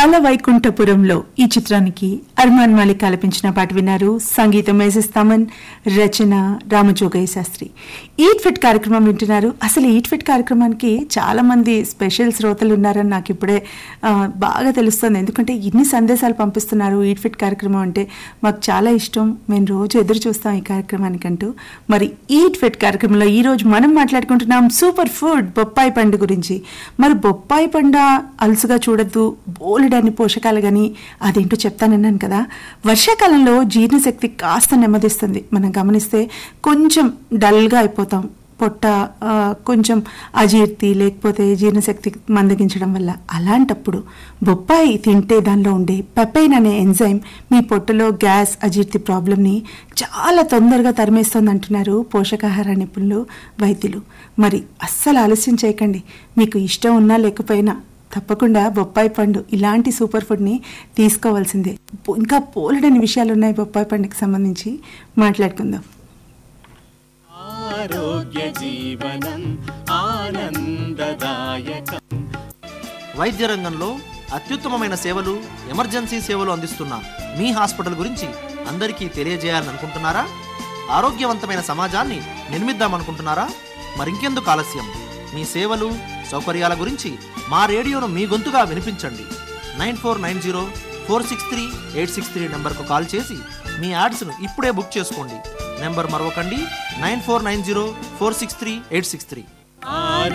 బాల వైకుంఠపురంలో ఈ చిత్రానికి అర్మాన్ మాలిక్ ఆలపించిన పాట విన్నారు సంగీతం మేసెస్ తమన్ రచన రామజోగయ్య శాస్త్రి ఈట్ ఫిట్ కార్యక్రమం వింటున్నారు అసలు ఈట్ ఫిట్ కార్యక్రమానికి చాలా మంది స్పెషల్ శ్రోతలు ఉన్నారని నాకు ఇప్పుడే ఆ, బాగా తెలుస్తుంది ఎందుకంటే ఇన్ని సందేశాలు పంపిస్తున్నారు ఈట్ ఫిట్ కార్యక్రమం అంటే మాకు చాలా ఇష్టం మేము రోజు ఎదురు చూస్తాం ఈ కార్యక్రమానికంటూ మరి ఈట్ ఫిట్ కార్యక్రమంలో ఈ రోజు మనం మాట్లాడుకుంటున్నాం సూపర్ ఫుడ్ బొప్పాయి పండు గురించి మరి బొప్పాయి పండు అలుసుగా చూడొద్దు బోలెడన్ని పోషకాలు కానీ అదేంటో చెప్తానన్నాను కదా వర్షాకాలంలో జీర్ణశక్తి కాస్త నెమ్మదిస్తుంది మనం గమనిస్తే కొంచెం డల్గా అయిపోతాం పొట్ట ఆ, కొంచెం అజీర్తి లేకపోతే జీర్ణశక్తి మందగించడం వల్ల అలాంటప్పుడు బొప్పాయి తింటే దానిలో ఉండే పెపైన్ అనే ఎంజైమ్ మీ పొట్టలో గ్యాస్ అజీర్తి ప్రాబ్లంని చాలా తొందరగా తరిమేస్తుంది అంటున్నారు పోషకాహార నిపుణులు వైద్యులు మరి అస్సలు ఆలస్యం చేయకండి మీకు ఇష్టం ఉన్నా లేకపోయినా తప్పకుండా బొప్పాయి పండు ఇలాంటి సూపర్ ఫుడ్ని తీసుకోవాల్సిందే బో- ఇంకా పోలడని విషయాలు ఉన్నాయి బొప్పాయి పండుకి సంబంధించి మాట్లాడుకుందాం ఆరోగ్య జీవనం ఆనందదాయకం వైద్య రంగంలో అత్యుత్తమమైన సేవలు ఎమర్జెన్సీ సేవలు అందిస్తున్న మీ హాస్పిటల్ గురించి అందరికీ తెలియజేయాలని అనుకుంటున్నారా ఆరోగ్యవంతమైన సమాజాన్ని నిర్మిద్దామనుకుంటున్నారా మరింకెందుకు ఆలస్యం మీ సేవలు సౌకర్యాల గురించి మా రేడియోను మీ గొంతుగా వినిపించండి nine four nine zero four six three eight six three నెంబర్కు కాల్ చేసి మీ యాడ్స్ను ఇప్పుడే బుక్ చేసుకోండి నెంబర్ మరొకండి nine four nine zero four six three eight six three